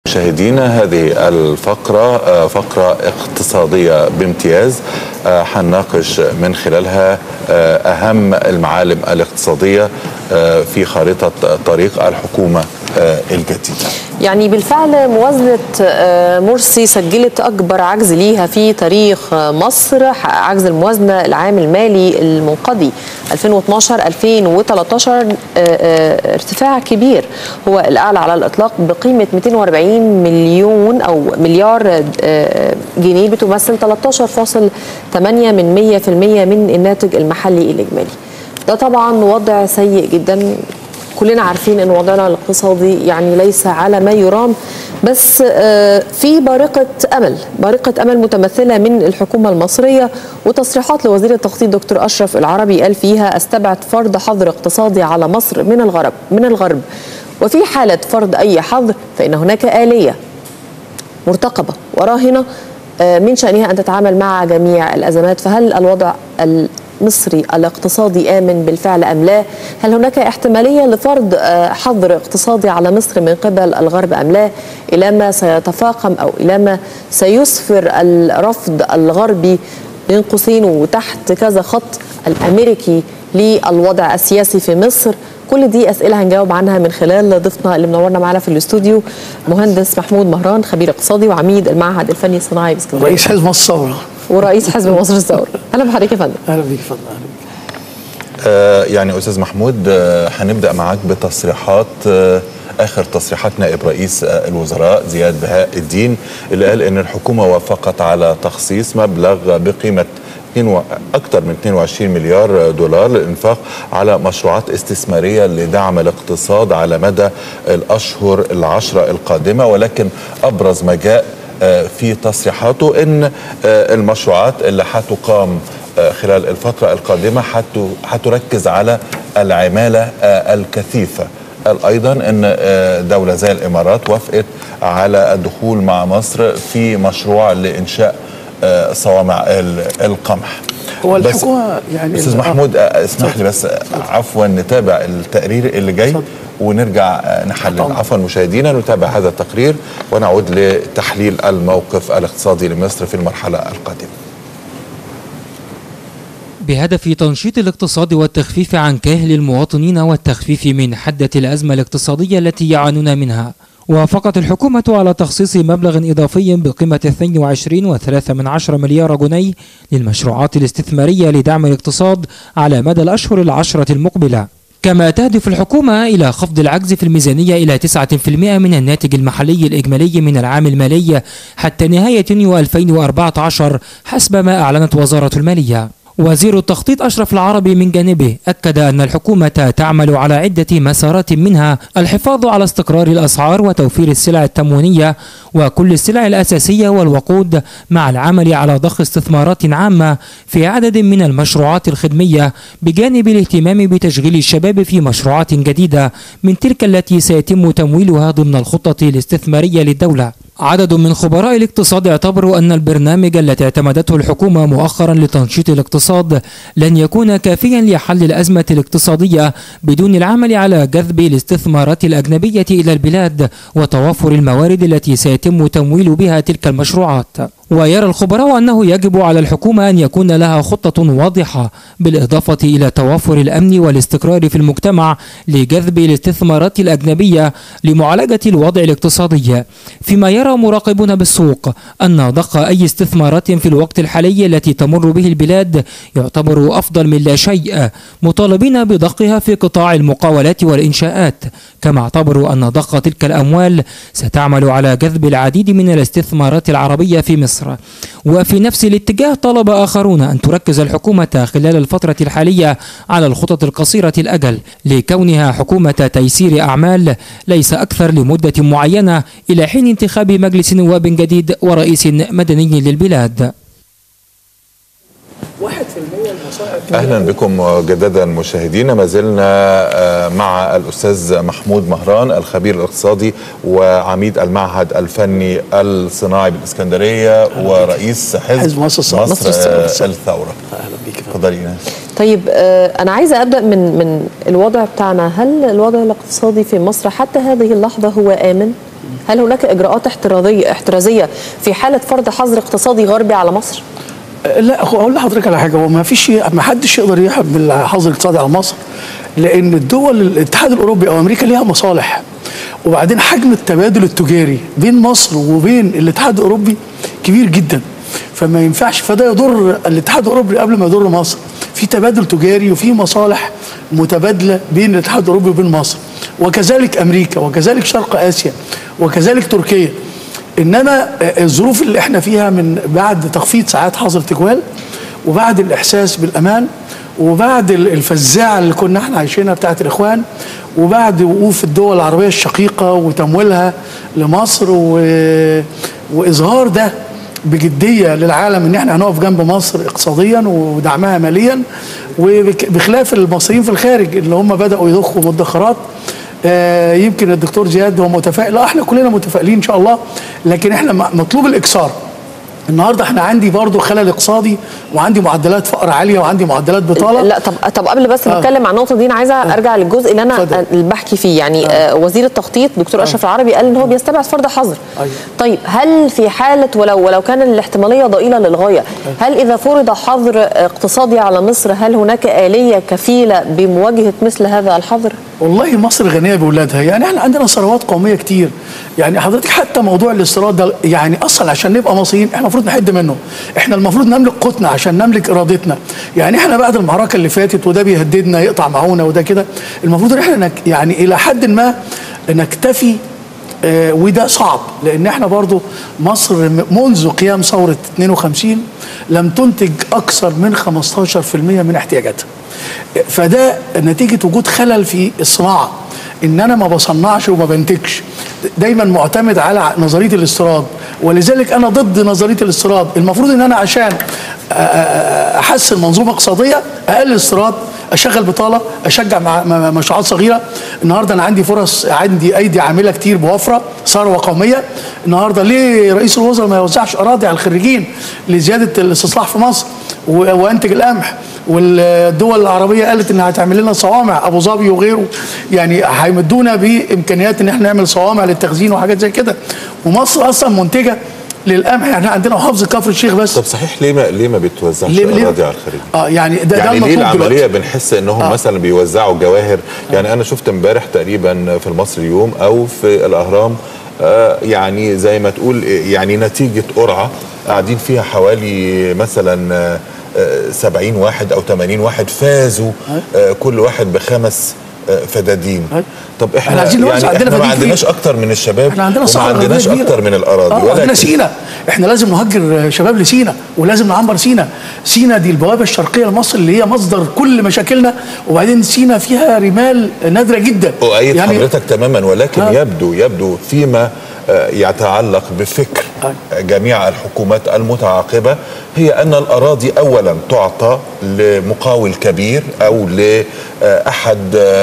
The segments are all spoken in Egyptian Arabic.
مشاهدينا هذه الفقرة فقرة اقتصادية بامتياز حنناقش من خلالها أهم المعالم الاقتصادية في خارطة طريق الحكومة الجديدة يعني بالفعل موازنة مرسي سجلت أكبر عجز ليها في تاريخ مصر عجز الموازنة العام المالي المنقضي 2012-2013 ارتفاع كبير هو الأعلى على الإطلاق بقيمة 240 مليون أو مليار جنيه بتمثل 13.8 من 100% من الناتج المحلي الإجمالي ده طبعا وضع سيء جدا كلنا عارفين ان وضعنا الاقتصادي يعني ليس على ما يرام بس في بارقه امل بارقه امل متمثله من الحكومه المصريه وتصريحات لوزير التخطيط دكتور اشرف العربي قال فيها استبعد فرض حظر اقتصادي على مصر من الغرب من الغرب وفي حاله فرض اي حظر فان هناك اليه مرتقبه وراهنه من شانها ان تتعامل مع جميع الازمات فهل الوضع المصري الاقتصادي آمن بالفعل أم لا هل هناك احتمالية لفرض حظر اقتصادي على مصر من قبل الغرب أم لا إلى ما سيتفاقم أو إلى ما سيسفر الرفض الغربي بين قوسين وتحت كذا خط الأمريكي للوضع السياسي في مصر كل دي اسئله هنجاوب عنها من خلال ضيفنا اللي منورنا معانا في الاستوديو مهندس محمود مهران خبير اقتصادي وعميد المعهد الفني الصناعي باسكندريه رئيس حزب مصر الثوره ورئيس حزب مصر الثوره اهلا بحضرتك يا فندم اهلا بيك يا فندم اهلا بيك آه يعني استاذ محمود آه هنبدا معاك بتصريحات آه اخر تصريحات نائب رئيس الوزراء زياد بهاء الدين اللي قال ان الحكومه وافقت على تخصيص مبلغ بقيمه أكثر من 22 مليار دولار للإنفاق على مشروعات استثمارية لدعم الاقتصاد على مدى الأشهر العشرة القادمة ولكن أبرز ما جاء في تصريحاته أن المشروعات اللي هتقام خلال الفترة القادمة هتركز على العمالة الكثيفة قال ايضا ان دوله زي الامارات وافقت على الدخول مع مصر في مشروع لانشاء صوامع القمح هو الحكومه يعني استاذ محمود اسمح لي بس عفوا نتابع التقرير اللي جاي ونرجع نحلل عفوا مشاهدينا نتابع هذا التقرير ونعود لتحليل الموقف الاقتصادي لمصر في المرحله القادمه بهدف تنشيط الاقتصاد والتخفيف عن كاهل المواطنين والتخفيف من حدة الأزمة الاقتصادية التي يعانون منها وافقت الحكومة على تخصيص مبلغ إضافي بقيمة 22.3 مليار جنيه للمشروعات الاستثمارية لدعم الاقتصاد على مدى الأشهر العشرة المقبلة كما تهدف الحكومة إلى خفض العجز في الميزانية إلى 9% من الناتج المحلي الإجمالي من العام المالي حتى نهاية يونيو 2014 حسب ما أعلنت وزارة المالية وزير التخطيط أشرف العربي من جانبه أكد أن الحكومة تعمل على عدة مسارات منها الحفاظ على استقرار الأسعار وتوفير السلع التموينية وكل السلع الأساسية والوقود مع العمل على ضخ استثمارات عامة في عدد من المشروعات الخدمية بجانب الاهتمام بتشغيل الشباب في مشروعات جديدة من تلك التي سيتم تمويلها ضمن الخطة الاستثمارية للدولة عدد من خبراء الاقتصاد اعتبروا أن البرنامج الذي اعتمدته الحكومة مؤخرا لتنشيط الاقتصاد لن يكون كافيا لحل الأزمة الاقتصادية بدون العمل على جذب الاستثمارات الأجنبية إلى البلاد وتوافر الموارد التي سيتم تمويل بها تلك المشروعات ويرى الخبراء أنه يجب على الحكومة أن يكون لها خطة واضحة بالإضافة إلى توافر الأمن والاستقرار في المجتمع لجذب الاستثمارات الأجنبية لمعالجة الوضع الاقتصادي فيما يرى مراقبون بالسوق أن ضخ أي استثمارات في الوقت الحالي التي تمر به البلاد يعتبر أفضل من لا شيء مطالبين بضخها في قطاع المقاولات والإنشاءات كما اعتبروا أن ضخ تلك الأموال ستعمل على جذب العديد من الاستثمارات العربية في مصر مصر وفي نفس الاتجاه طلب آخرون أن تركز الحكومة خلال الفترة الحالية على الخطط القصيرة الأجل لكونها حكومة تيسير أعمال ليس أكثر لمدة معينة إلى حين انتخاب مجلس نواب جديد ورئيس مدني للبلاد اهلا بكم مجددا مشاهدينا ما زلنا مع الاستاذ محمود مهران الخبير الاقتصادي وعميد المعهد الفني الصناعي بالاسكندريه ورئيس حزب, حزب مصر الثورة. مصر, مصر مصر الثوره اهلا بيك يا فندم. اتفضلي ايناس طيب آه، انا عايزه ابدا من من الوضع بتاعنا هل الوضع الاقتصادي في مصر حتى هذه اللحظه هو امن هل هناك اجراءات احترازيه احترازيه في حاله فرض حظر اقتصادي غربي على مصر لا هو اقول لحضرتك على حاجه هو ما فيش ما حدش يقدر يحمل الحظر الاقتصادي على مصر لان الدول الاتحاد الاوروبي او امريكا ليها مصالح وبعدين حجم التبادل التجاري بين مصر وبين الاتحاد الاوروبي كبير جدا فما ينفعش فده يضر الاتحاد الاوروبي قبل ما يضر مصر في تبادل تجاري وفي مصالح متبادله بين الاتحاد الاوروبي وبين مصر وكذلك امريكا وكذلك شرق اسيا وكذلك تركيا انما الظروف اللي احنا فيها من بعد تخفيض ساعات حظر تجوال وبعد الاحساس بالامان وبعد الفزاعه اللي كنا احنا عايشينها بتاعت الاخوان وبعد وقوف الدول العربيه الشقيقه وتمويلها لمصر و... واظهار ده بجديه للعالم ان احنا هنقف جنب مصر اقتصاديا ودعمها ماليا وبخلاف المصريين في الخارج اللي هم بداوا يضخوا مدخرات آه يمكن الدكتور زياد هو متفائل لا احنا كلنا متفائلين ان شاء الله لكن احنا مطلوب الاكثار النهارده احنا عندي برضو خلل اقتصادي وعندي معدلات فقر عاليه وعندي معدلات بطاله لا طب طب قبل بس آه. نتكلم عن النقطه دي انا عايزه ارجع للجزء اللي انا اتفضل. اللي بحكي فيه يعني آه. وزير التخطيط دكتور اشرف العربي قال ان هو بيستبعد فرض حظر أيوة. طيب هل في حاله ولو ولو كان الاحتماليه ضئيله للغايه هل اذا فرض حظر اقتصادي على مصر هل هناك اليه كفيله بمواجهه مثل هذا الحظر والله مصر غنيه باولادها يعني احنا عندنا ثروات قوميه كتير يعني حضرتك حتى موضوع الاستيراد ده يعني اصلا عشان نبقى مصريين احنا المفروض نحد منه احنا المفروض نملك قوتنا عشان نملك ارادتنا يعني احنا بعد المعركه اللي فاتت وده بيهددنا يقطع معونا وده كده المفروض ان احنا نك يعني الى حد ما نكتفي آه وده صعب لان احنا برضو مصر م- منذ قيام ثوره 52 لم تنتج اكثر من 15% من احتياجاتها فده نتيجه وجود خلل في الصناعه ان انا ما بصنعش وما بنتجش دايما معتمد على نظريه الاستيراد ولذلك انا ضد نظريه الاستيراد المفروض ان انا عشان أ- أ- احسن منظومه اقتصاديه اقلل استيراد اشغل بطاله اشجع مع- مع- مشروعات صغيره النهارده انا عندي فرص عندي ايدي عامله كتير بوفره ثروه قوميه النهارده ليه رئيس الوزراء ما يوزعش اراضي على الخريجين لزياده الاستصلاح في مصر و- وانتج القمح والدول العربيه قالت انها هتعمل لنا صوامع ابو ظبي وغيره يعني هيمدونا بامكانيات ان احنا نعمل صوامع للتخزين وحاجات زي كده ومصر اصلا منتجه للقمح يعني عندنا محافظه كفر الشيخ بس طب صحيح ليه ما ليه ما بتوزعش ليه- ليه- اراضي على الخارج؟ اه يعني ده ده يعني ليه المطلوب العمليه دلوقتي بنحس انهم آه. آه. مثلا بيوزعوا جواهر يعني انا شفت امبارح تقريبا في المصري اليوم او في الاهرام آه يعني زي ما تقول يعني نتيجه قرعه قاعدين فيها حوالي مثلا آه، آه، 70 واحد او 80 واحد فازوا آه كل واحد بخمس آه، فدادين أي. طب احنا, إحنا عايزين نوسع، يعني عندنا احنا ما فدادين عندناش كتير. اكتر من الشباب احنا عندنا وما صحراء عندناش غربية اكتر من الاراضي اه عندنا ولكن سينا احنا لازم نهجر شباب لسينا ولازم نعمر سينا سينا دي البوابه الشرقيه لمصر اللي هي مصدر كل مشاكلنا وبعدين سينا فيها رمال نادره جدا أؤيد يعني حضرتك تماما ولكن آه. يبدو يبدو فيما آه، يتعلق بفكر آه. جميع الحكومات المتعاقبة هي أن الأراضي أولا تعطى لمقاول كبير أو لأحد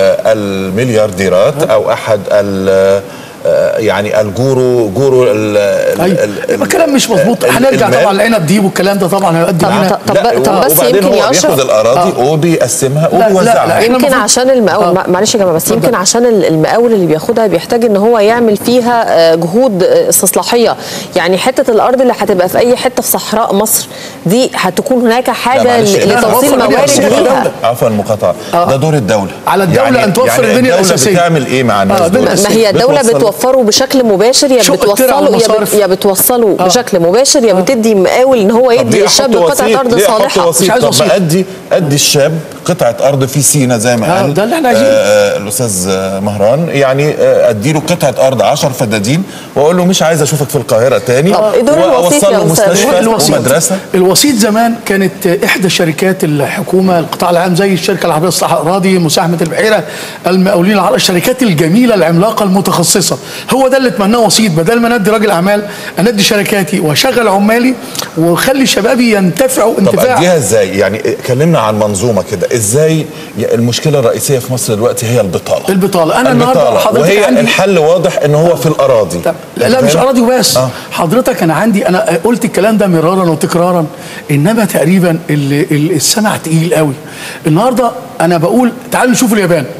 المليارديرات أو أحد ال- آه، يعني الجورو جورو ال- ال- ايوه ال- يبقى الكلام مش مظبوط ال- هنرجع المال. طبعا العنب دي والكلام ده طبعا هيؤدي طب- بينا طب- لا، طب بس وبعدين يمكن هو يا أشرف- بياخد الأراضي وبيقسمها لا، لا، وبيوزعها لا، إحنا يمكن المفروض- عشان المقاول آه. مع- معلش يا جماعه بس اتفضل. يمكن عشان ال- المقاول اللي بياخدها بيحتاج ان هو يعمل فيها آه، جهود آه، استصلاحيه يعني حته الارض اللي هتبقى في اي حته في صحراء مصر دي هتكون هناك حاجه معلش، ل- لا، لا، لتوصيل وفر عليها موارد السلطة ليها دولة. عفوا المقاطعة آه. ده دور الدولة على الدولة أن توفر يعني البنية الدولة الأساسية. بتعمل إيه مع الناس آه، دول؟ بنية ما هي الدولة بتوصل- بتوفره بشكل مباشر يا شق الترع بتوصله يا, والمصارف. بت يا بتوصله آه. بشكل مباشر يا بتدي مقاول ان هو طب يدي ليه الشاب أحط قطعة وسيط؟ ارض ليه أحط صالحة وسيط؟ مش عايز طب وسيط. ما ادي ادي الشاب قطعه ارض في سينا زي ما آه، قال ده اللي احنا عايزينه. آه الاستاذ آه، مهران يعني آه، ادي له قطعه ارض 10 فدادين واقول له مش عايز اشوفك في القاهره تاني طب إيه دور الوسيط واوصل يا له أستاذ؟ مستشفى الوسيط ومدرسه الوسيط زمان كانت احدى شركات الحكومه القطاع العام زي الشركه العربيه للاصلاح الاراضي مساهمه البحيره المقاولين العرب الشركات الجميله العملاقه المتخصصه هو ده اللي اتمناه وسيط بدل ما ندي راجل اعمال اندي شركاتي واشغل عمالي واخلي شبابي ينتفعوا طب انتفاع اديها ازاي يعني كلمنا عن منظومه كده ازاي المشكله الرئيسيه في مصر دلوقتي هي البطاله البطاله انا النهارده البطاله حضرتك وهي عندي الحل واضح ان هو في الاراضي طب لا, لا مش فاهم؟ اراضي وبس آه. آه. حضرتك انا عندي انا قلت الكلام ده مرارا وتكرارا انما تقريبا ال- ال- السمع تقيل قوي النهارده انا بقول تعالوا نشوف اليابان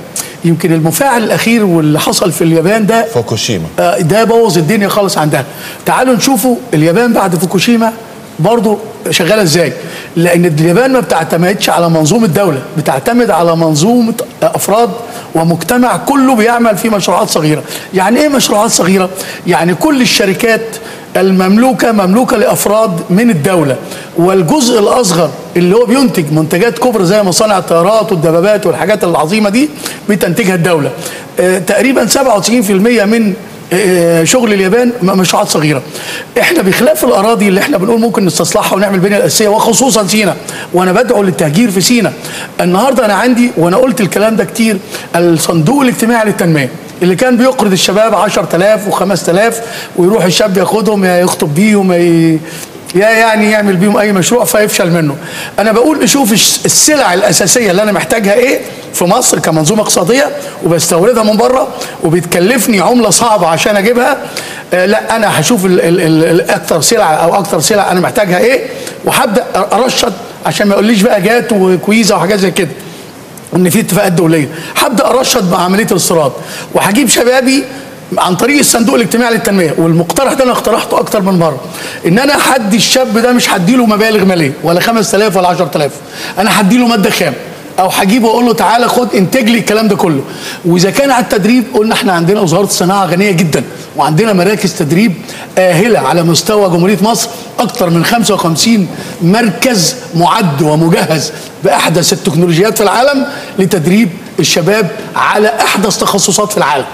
يمكن المفاعل الاخير واللي حصل في اليابان ده فوكوشيما آه، ده بوظ الدنيا خالص عندها تعالوا نشوفوا اليابان بعد فوكوشيما برضو شغاله ازاي لان اليابان ما بتعتمدش على منظومه دوله بتعتمد على منظومه افراد ومجتمع كله بيعمل في مشروعات صغيره يعني ايه مشروعات صغيره يعني كل الشركات المملوكه مملوكه لافراد من الدوله والجزء الاصغر اللي هو بينتج منتجات كبرى زي مصانع الطيارات والدبابات والحاجات العظيمه دي بتنتجها الدوله آه، تقريبا 97% من آه، شغل اليابان م- مشروعات صغيره احنا بخلاف الاراضي اللي احنا بنقول ممكن نستصلحها ونعمل بنيه اساسيه وخصوصا سينا وانا بدعو للتهجير في سينا النهارده انا عندي وانا قلت الكلام ده كتير الصندوق الاجتماعي للتنميه اللي كان بيقرض الشباب 10000 و5000 ويروح الشاب ياخدهم يا يخطب بيهم يا ي- يا يعني يعمل بيهم اي مشروع فيفشل منه انا بقول نشوف الس- السلع الاساسيه اللي انا محتاجها ايه في مصر كمنظومه اقتصاديه وبستوردها من بره وبتكلفني عمله صعبه عشان اجيبها آه لا انا هشوف ال- ال- ال- ال- اكتر سلع او اكتر سلع انا محتاجها ايه وهبدا ارشد عشان ما يقوليش بقى جات وكويزه وحاجات زي كده ان في اتفاقات دوليه هبدا ارشد مع عمليه الاستيراد وهجيب شبابي عن طريق الصندوق الاجتماعي للتنميه والمقترح ده انا اقترحته اكتر من مره ان انا هدي الشاب ده مش هديله مبالغ ماليه ولا 5000 ولا 10000 انا هديله ماده خام او هجيبه واقول له تعالى خد انتج لي الكلام ده كله واذا كان على التدريب قلنا احنا عندنا وزاره الصناعه غنيه جدا وعندنا مراكز تدريب آهلة على مستوى جمهورية مصر أكثر من 55 مركز معد ومجهز بأحدث التكنولوجيات في العالم لتدريب الشباب على أحدث تخصصات في العالم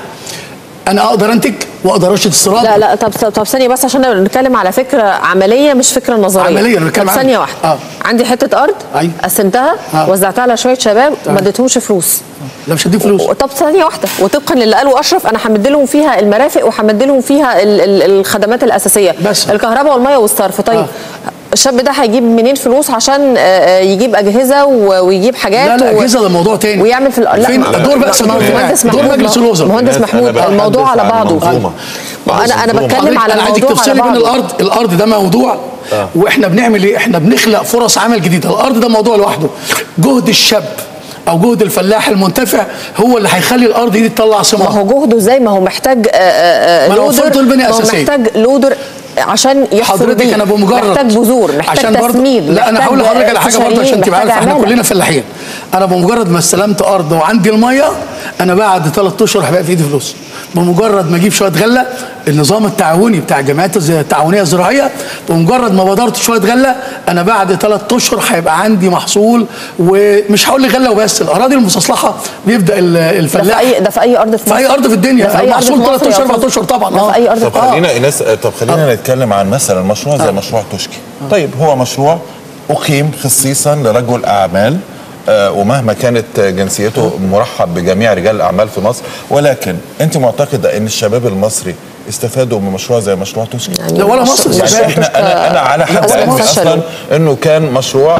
أنا أقدر أنتج وأقدر أرشد استيراد لا لا طب طب ثانيه بس عشان نتكلم على فكره عمليه مش فكره نظريه عملية، أنا بتكلم طب عن- ثانيه واحده آه. عندي حته ارض أيوة. قسمتها آه. وزعتها على شويه شباب تمام. ما اديتهمش فلوس لا مش هديه فلوس طب ثانيه واحده وطبقا للي قاله اشرف انا همد لهم فيها المرافق وهمد لهم فيها ال ال الخدمات الاساسيه بس. الكهرباء والميه والصرف طيب آه. الشاب ده هيجيب منين فلوس عشان آه، آه، يجيب اجهزه و- ويجيب حاجات لا لا و- أجهزة ده موضوع تاني ويعمل في ال- فين ما- دور بقى صناعة مهندس الاجتماعي؟ دور محمود مجلس الوزراء. مهندس أنا محمود بحدث الموضوع على عن بعضه منظومة. ما انا انا منظومة. بتكلم على أنا عايزك الموضوع على تفصلي بين بعضه الارض الارض ده موضوع واحنا بنعمل ايه احنا بنخلق فرص عمل جديده الارض ده موضوع لوحده جهد الشاب او جهد الفلاح المنتفع هو اللي هيخلي الارض دي تطلع ما ثمار هو جهده زي ما هو محتاج آه، آه، آه، ما أنا لودر وفرت البنية ما هو الأساسية. محتاج لودر عشان يحفر حضرتك بيه انا بمجرد محتاج بذور محتاج عشان برضه تسميد لا انا محتاج هقول لحضرتك على حاجه برضه عشان استشاريين، تبقى محتاج عارف احنا عمالة. كلنا فلاحين انا بمجرد ما استلمت ارض وعندي الميه انا بعد ثلاث اشهر هيبقى في ايدي فلوس بمجرد ما اجيب شويه غله النظام التعاوني بتاع الجمعيات الز- التعاونيه الزراعيه بمجرد ما بدرت شويه غله انا بعد ثلاث اشهر هيبقى عندي محصول ومش هقول لك غله وبس الاراضي المستصلحه بيبدا ال- ده في الفلاح اي ده في اي ارض في في اي مصر؟ ارض في الدنيا ده في أي أرض محصول في ثلاث مصر يا اشهر اربع أستاذ؟ اشهر طبعا ده في اي ارض طب في مصر؟ خلينا ايناس طب خلينا نتكلم عن مثلا مشروع زي مشروع توشكي طيب هو مشروع اقيم خصيصا لرجل اعمال آه، ومهما كانت جنسيته مرحب بجميع رجال الاعمال في مصر ولكن انت معتقده ان الشباب المصري استفادوا من مشروع زي مشروع توشكي يعني لا، ولا مش- مصر مش- يعني يعني احنا انا انا على حد لا، علمي فشلوا. اصلا انه كان مشروع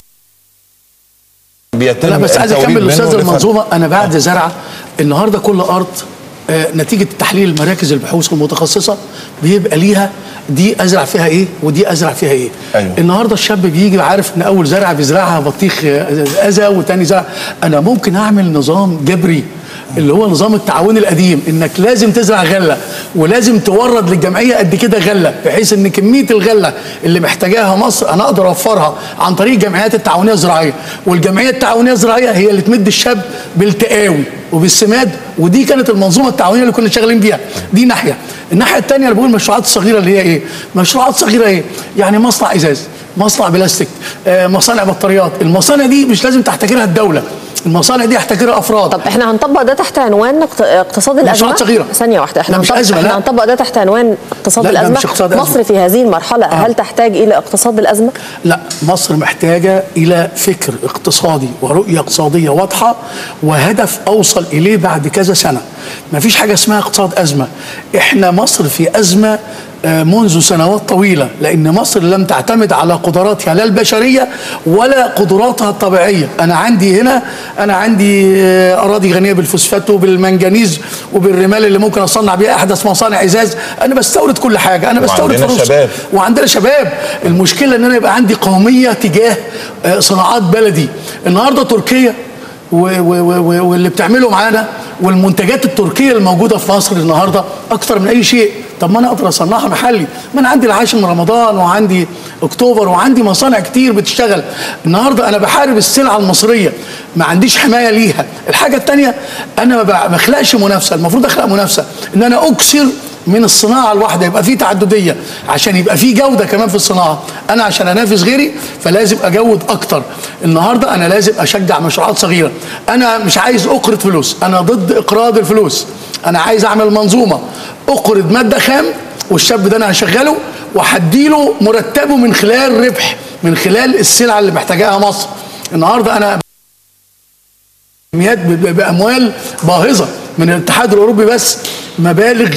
بيتم لا بس عايز التوريد اكمل منه الاستاذ لفن- المنظومه انا بعد زرعه النهارده كل ارض آه، نتيجه تحليل مراكز البحوث المتخصصه بيبقى ليها دي ازرع فيها ايه ودي ازرع فيها ايه أيوة. النهارده الشاب بيجي عارف ان اول زرعه بيزرعها بطيخ آه، اذى وتاني زرع انا ممكن اعمل نظام جبري اللي هو نظام التعاون القديم انك لازم تزرع غله ولازم تورد للجمعيه قد كده غله بحيث ان كميه الغله اللي محتاجاها مصر انا اقدر اوفرها عن طريق الجمعيات التعاونيه الزراعيه والجمعيه التعاونيه الزراعيه هي اللي تمد الشاب بالتقاوي وبالسماد ودي كانت المنظومه التعاونيه اللي كنا شغالين بيها دي ناحيه الناحيه الثانيه انا بقول المشروعات الصغيره اللي هي ايه مشروعات صغيره ايه يعني مصنع ازاز مصنع بلاستيك آه، مصانع بطاريات المصانع دي مش لازم تحتكرها الدوله المصانع دي يحتكرها افراد طب احنا هنطبق ده تحت عنوان اقت- اقتصاد الازمه مشروعات صغيرة. ثانيه واحده احنا لا، مش هنطبق أزمة، احنا لا. هنطبق ده تحت عنوان اقتصاد لا، ده الازمه مش اقتصاد أزمة. مصر في هذه المرحله هل تحتاج الى اقتصاد الازمه لا مصر محتاجة إلى فكر اقتصادي ورؤية اقتصادية واضحة وهدف أوصل إليه بعد كذا سنة ما فيش حاجة اسمها اقتصاد أزمة إحنا مصر في أزمة آه، منذ سنوات طويلة لأن مصر لم تعتمد على قدراتها لا البشرية ولا قدراتها الطبيعية أنا عندي هنا أنا عندي آه، أراضي غنية بالفوسفات وبالمنجنيز وبالرمال اللي ممكن أصنع بيها أحدث مصانع إزاز أنا بستورد كل حاجة أنا بستورد وعندنا فلوس شباب. وعندنا شباب المشكله ان انا يبقى عندي قوميه تجاه آه، صناعات بلدي النهارده تركيا و- و- و- واللي بتعمله معانا والمنتجات التركيه الموجوده في مصر النهارده اكتر من اي شيء طب ما انا اقدر اصنعها محلي ما انا عندي العاشر من رمضان وعندي اكتوبر وعندي مصانع كتير بتشتغل النهارده انا بحارب السلعه المصريه ما عنديش حمايه ليها الحاجه الثانيه انا ما ب- بخلقش منافسه المفروض اخلق منافسه ان انا اكسر من الصناعه الواحده يبقى في تعدديه عشان يبقى في جوده كمان في الصناعه انا عشان انافس غيري فلازم اجود اكتر النهارده انا لازم اشجع مشروعات صغيره انا مش عايز اقرض فلوس انا ضد اقراض الفلوس انا عايز اعمل منظومه اقرض ماده خام والشاب ده انا هشغله وهديله مرتبه من خلال ربح من خلال السلعه اللي محتاجاها مصر النهارده انا كميات ب- ب- باموال باهظه من الاتحاد الاوروبي بس مبالغ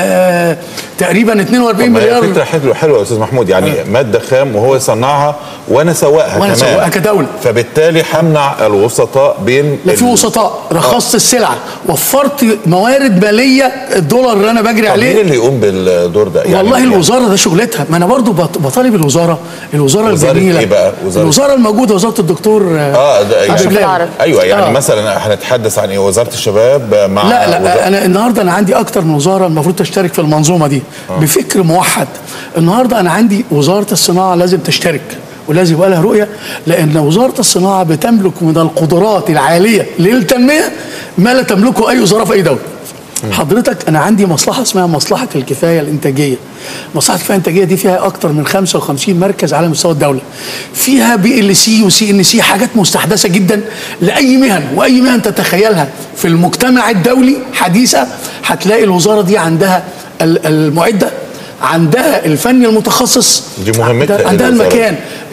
آه تقريبا 42 طب ما هي مليار فكره حلوه حلوه يا استاذ محمود يعني ماده خام وهو يصنعها وانا سواقها وأنا كمان سواقها كدولة. فبالتالي همنع الوسطاء بين لا في ال- وسطاء رخصت السلعه وفرت موارد ماليه الدولار اللي انا بجري طب مين عليه اللي يقوم بالدور ده؟ والله يعني الوزاره ده شغلتها ما انا برضو بط- بطالب الوزاره الوزاره وزارة الجميله إيه بقى؟ وزارة- الوزاره الموجوده وزاره الدكتور اه ده عبد يعني البلاوي. ايوه يعني آه. مثلا هنتحدث عن ايه وزاره الشباب مع لا لا وزارة انا النهارده انا عندي اكتر من وزاره المفروض تشترك في المنظومه دي بفكر موحد النهارده انا عندي وزاره الصناعه لازم تشترك ولازم يبقى لها رؤيه لان وزاره الصناعه بتملك من القدرات العاليه للتنميه ما لا تملكه اي وزاره في اي دوله حضرتك انا عندي مصلحه اسمها مصلحه الكفايه الانتاجيه مصلحه الكفايه الانتاجيه دي فيها اكتر من 55 مركز على مستوى الدوله فيها بي ال سي وسي ان سي حاجات مستحدثه جدا لاي مهن واي مهن تتخيلها في المجتمع الدولي حديثه هتلاقي الوزاره دي عندها ال- المعده عندها الفني المتخصص دي مهمتها عندها, إيه عندها الوزارة المكان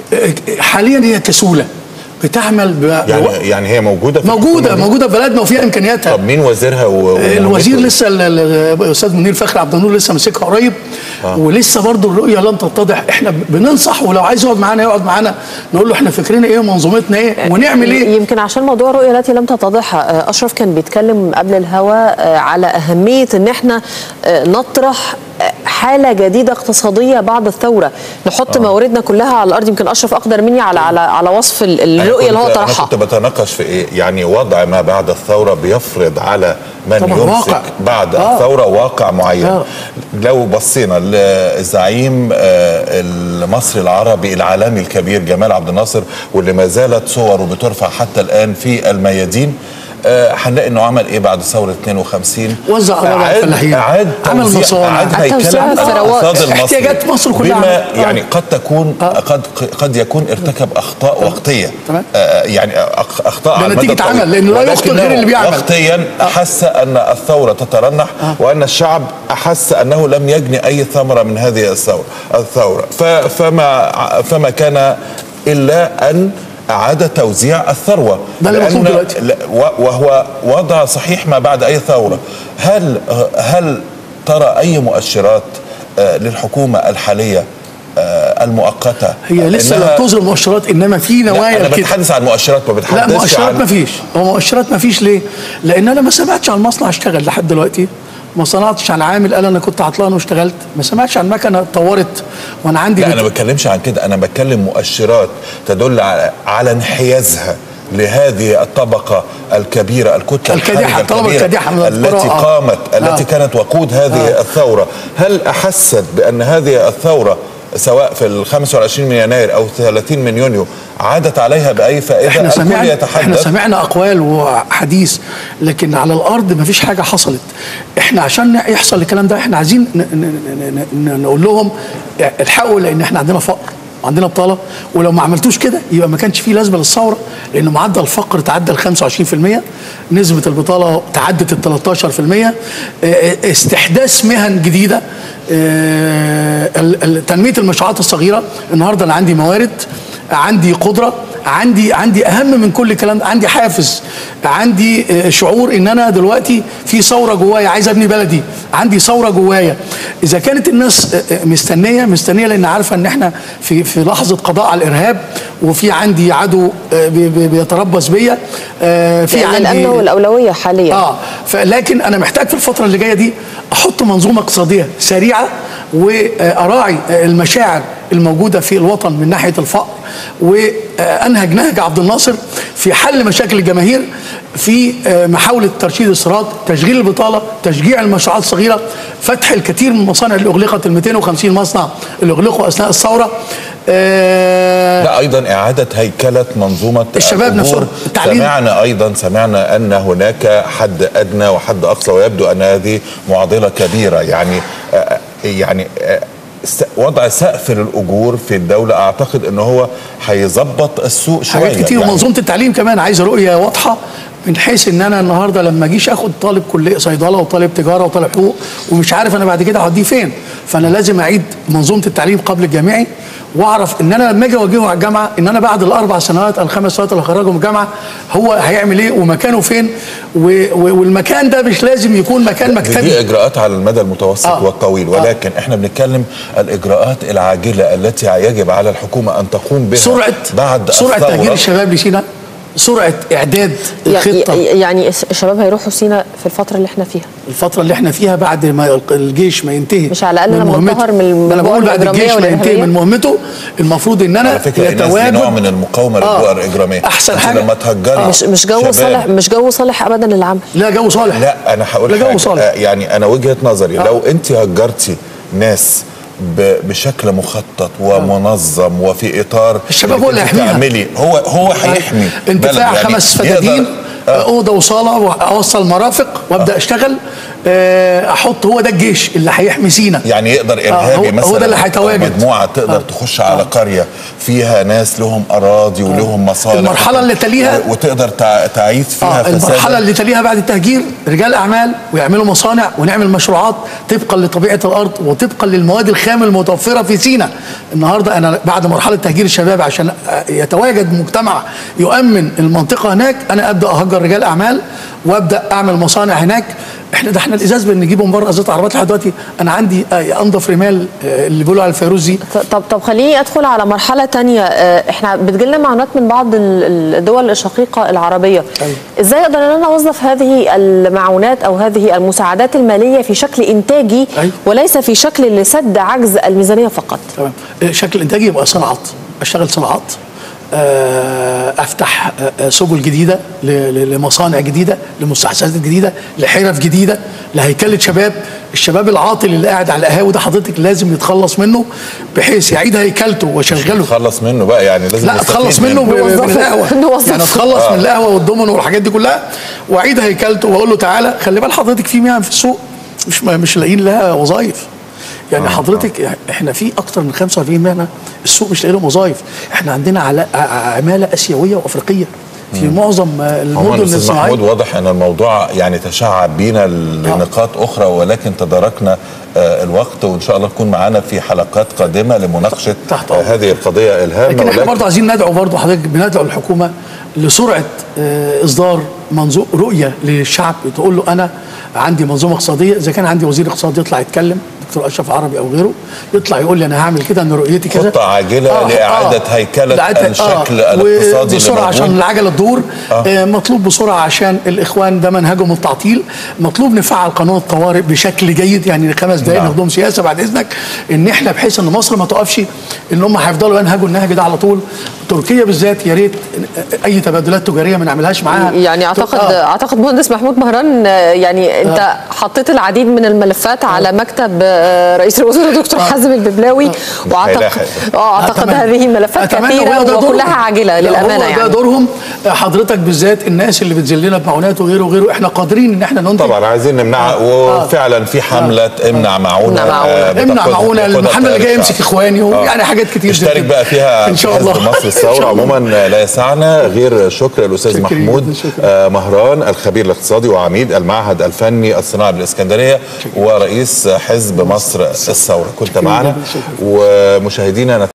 حاليا هي كسوله بتعمل ب... يعني يعني هي موجوده في موجوده الحكومة دي؟ موجوده في بلدنا وفيها امكانياتها طب مين وزيرها و... الوزير ومهمته؟ لسه ال- ال- الاستاذ منير فخري عبد النور لسه ماسكها قريب آه. ولسه برضه الرؤيه لم تتضح احنا بننصح ولو عايز يقعد معانا يقعد معانا نقول له احنا فكرنا ايه ومنظومتنا ايه ونعمل ايه يمكن عشان موضوع الرؤيه التي لم تتضح آه، اشرف كان بيتكلم قبل الهوا آه، على اهميه ان احنا آه، نطرح آه، حاله جديده اقتصاديه بعد الثوره نحط مواردنا كلها على الارض يمكن اشرف اقدر مني على على على وصف ال- أنا الرؤيه اللي هو كنت- طرحها انا كنت بتناقش في ايه يعني وضع ما بعد الثوره بيفرض على من طبعاً يمسك واقع. بعد آه. الثوره واقع معين آه. لو بصينا للزعيم آه، المصري العربي العالمي الكبير جمال عبد الناصر واللي ما زالت صوره بترفع حتى الان في الميادين آه، هنلاقي انه عمل ايه بعد ثوره 52 وزع أراضي على أعاد- الفلاحين. اعاد عمل توزيع- مصانع. اعاد عاد توزيع هيكله الثروات. الاقتصاد المصري احتياجات مصر كلها بما عمل. آه. يعني قد تكون قد قد يكون ارتكب اخطاء وقتيه تمام. آه، يعني أخ- اخطاء ده على المدى نتيجة الطويل. عمل، لأنه لا يخطئ ولكنه غير اللي بيعمل. وقتيا احس ان الثوره تترنح وان الشعب احس انه لم يجني اي ثمره من هذه الثوره الثوره ف- فما فما كان الا ان اعاد توزيع الثروه ده اللي مطلوب لأن- دلوقتي. لا، و- وهو وضع صحيح ما بعد اي ثوره هل هل ترى اي مؤشرات آه، للحكومه الحاليه آه، المؤقته هي لسه إنها- لا تظهر مؤشرات انما في لا نوايا انا كده بتحدث عن مؤشرات ما لا بتحدثش مؤشرات عن ما فيش هو مؤشرات ما فيش ليه؟ لان انا ما سمعتش عن مصنع اشتغل لحد دلوقتي ما صنعتش عن عامل قال انا كنت عطلان واشتغلت ما سمعتش عن مكنه اتطورت وانا عندي لا بت- انا ما بتكلمش عن كده انا بتكلم مؤشرات تدل على على انحيازها لهذه الطبقه الكبيره الكتله الكادحة، الحرجة الطبقة الكبيرة الكادحة من التي القرى، آه. قامت التي آه. كانت وقود هذه آه. الثوره هل احست بان هذه الثوره سواء في ال 25 من يناير او 30 من يونيو عادت عليها باي فائده احنا الكل سمعنا احنا يتحدث سمعنا اقوال وحديث لكن على الارض ما فيش حاجه حصلت احنا عشان يحصل الكلام ده احنا عايزين ن- ن- ن- ن- نقول لهم الحقوا لان احنا عندنا فقر وعندنا بطاله ولو ما عملتوش كده يبقى ما كانش فيه لازمه للثوره لان معدل الفقر تعدى ال 25% نسبه البطاله تعدت ال 13% اه، استحداث مهن جديده اه، ال- ال- تنميه المشروعات الصغيره النهارده انا عندي موارد عندي قدره عندي عندي اهم من كل الكلام ده عندي حافز عندي آه، شعور ان انا دلوقتي في ثوره جوايا عايز ابني بلدي عندي ثوره جوايا اذا كانت الناس آه، آه، مستنيه مستنيه لان عارفه ان احنا في في لحظه قضاء على الارهاب وفي عندي عدو آه، بي- بي- بيتربص بيا آه، في لان عندي الامن هو الاولويه حاليا اه فلكن انا محتاج في الفتره اللي جايه دي احط منظومه اقتصاديه سريعه واراعي المشاعر الموجوده في الوطن من ناحيه الفقر وانهج نهج عبد الناصر في حل مشاكل الجماهير في آه، محاوله ترشيد الصراط تشغيل البطاله تشجيع المشروعات الصغيره فتح الكثير من المصانع اللي اغلقت ال 250 مصنع اللي اغلقوا اثناء الثوره آه، لا ايضا اعاده هيكله منظومه الشباب الأجور. نفسهم، التعليم. سمعنا ايضا سمعنا ان هناك حد ادنى وحد اقصى ويبدو ان هذه معضله كبيره يعني آه، يعني آه، س- وضع سقف للاجور في الدوله اعتقد ان هو هيظبط السوق شويه حاجات كتير يعني ومنظومه التعليم كمان عايزه رؤيه واضحه من حيث ان انا النهارده لما اجيش اخد طالب كليه صيدله وطالب تجاره وطالب حقوق ومش عارف انا بعد كده هوديه فين فانا لازم اعيد منظومه التعليم قبل الجامعي واعرف ان انا لما اجي اوجهه على الجامعه ان انا بعد الاربع سنوات او الخمس سنوات اللي هخرجه من الجامعه هو هيعمل ايه ومكانه فين و- و- والمكان ده مش لازم يكون مكان دي مكتبي اجراءات على المدى المتوسط آه. والطويل ولكن احنا بنتكلم الاجراءات العاجله التي يجب على الحكومه ان تقوم بها سرعه بعد سرعه الثورة. تهجير الشباب لسينا سرعه اعداد يعني- الخطه يعني الشباب هيروحوا سينا في الفتره اللي احنا فيها الفترة اللي احنا فيها بعد ما الجيش ما ينتهي مش على الأقل من لما مهمته. انتهر من ما انا البؤر بقول بعد الإجرامية الجيش ما ينتهي والإرهابية؟ من مهمته المفروض ان انا على فكره الناس دي نوع من المقاومه آه. للبؤر الاجراميه احسن أنت حاجه لما تهجري مش مش جو شباب- صالح مش جو صالح ابدا للعمل لا جو صالح لا انا هقول لا جو حاجه صالح. آه، يعني انا وجهه نظري آه. لو انت هجرتي ناس ب- بشكل مخطط ومنظم وفي اطار الشباب إنك هو اللي أنت يحميها. تعملي هو هو هيحمي انتفاع بلد. يعني خمس يقدر- فدادين آه. اوضه وصاله واوصل مرافق وابدا اشتغل آه، احط هو ده الجيش اللي هيحمي سينا يعني يقدر ارهابي هو- مثلا هو ده اللي أو هيتواجد. مجموعه تقدر آه. تخش على قريه فيها ناس لهم اراضي ولهم مصالح المرحلة اللي تليها- و- وتقدر تع- تعيد فيها آه فسادا. المرحله اللي تليها بعد التهجير رجال اعمال ويعملوا مصانع ونعمل مشروعات طبقا لطبيعه الارض وطبقا للمواد الخام المتوفره في سينا النهارده انا بعد مرحله تهجير الشباب عشان آه، يتواجد مجتمع يؤمن المنطقه هناك انا ابدا اهجر رجال اعمال وابدا اعمل مصانع هناك احنا ده احنا الازاز بنجيبه من بره ازاز عربيات لحد دلوقتي انا عندي آه، انضف رمال آه، اللي بيقولوا على الفيروز دي طب طب خليني ادخل على مرحله تانية آه، احنا بتجيلنا معونات من بعض ال- الدول الشقيقه العربيه أيوة. ازاي اقدر ان انا اوظف هذه المعونات او هذه المساعدات الماليه في شكل انتاجي أيوة. وليس في شكل لسد عجز الميزانيه فقط تمام آه، شكل انتاجي يبقى صناعات اشتغل صناعات آه، افتح آه، آه، سبل جديده ل- ل- لمصانع جديده لمستحدثات جديده لحرف جديده لهيكله شباب الشباب العاطل اللي قاعد على القهاوي ده حضرتك لازم يتخلص منه بحيث يعيد هيكلته وشغله تخلص منه بقى يعني لازم لا نستفيد اتخلص منه ب- من نوظفه. القهوه نوظفه. يعني اتخلص من القهوه والدومينو والحاجات دي كلها واعيد هيكلته واقول له تعالى خلي بال حضرتك في مهن في السوق مش مش لاقيين لها وظائف يعني حضرتك احنا في اكتر من 45 مهنه السوق مش لاقي لهم وظائف احنا عندنا علا- ع- عماله اسيويه وافريقيه في معظم آه، عموما المدن استاذ الصناعيه محمود واضح ان الموضوع يعني تشعب بينا لنقاط اخرى ولكن تداركنا آه، الوقت وان شاء الله تكون معانا في حلقات قادمه لمناقشه تحت آه، أمرك. هذه القضيه الهامه لكن احنا ولكن برضه عايزين ندعو برضه حضرتك بندعو الحكومه لسرعه آه، اصدار منظور رؤيه للشعب تقول له انا عندي منظومه اقتصاديه اذا كان عندي وزير اقتصاد يطلع يتكلم دكتور اشرف عربي او غيره يطلع يقول لي انا هعمل كده ان رؤيتي كذا خطة عاجلة لإعادة هيكلة لإعادة- الشكل الاقتصادي اللي بسرعه موجود. عشان العجله تدور آه. مطلوب بسرعه عشان الاخوان ده منهجهم التعطيل مطلوب نفعل قانون الطوارئ بشكل جيد يعني خمس دقائق نعم. ناخدهم سياسه بعد اذنك ان احنا بحيث ان مصر ما تقفش ان هم هيفضلوا ينهجوا النهج ده على طول تركيا بالذات يا ريت اي تبادلات تجاريه ما نعملهاش معاها يعني اعتقد آه. اعتقد مهندس محمود مهران آه، يعني انت حطيت العديد من الملفات على مكتب آه، رئيس الوزراء دكتور حازم الببلاوي واعتقد هيلاحق. اه اعتقد أتمنى. هذه ملفات أتمنى كثيره وهو ده دورهم. وكلها عاجله لا، للامانه هو ده يعني دورهم حضرتك بالذات الناس اللي بتذلنا بمعونات وغيره وغيره احنا قادرين ان احنا ننتج طبعا عايزين نمنعها وفعلا في حمله امنع معونه امنع معونة. آه، امنع بتاخد- معونه بياخدها المحمل اللي جاي التيار يمسك الشعبي. اخواني آه. يعني حاجات كتير زي اشترك كده. بقى فيها ان شاء في الله حزب مصر إن الثوره شاء الله. عموما لا يسعنا غير شكر الاستاذ شكرا محمود جداً، شكرا. آه، مهران الخبير الاقتصادي وعميد المعهد الفني الصناعي بالاسكندريه ورئيس حزب مصر الثوره كنت شكرا معنا جداً، شكرا. ومشاهدينا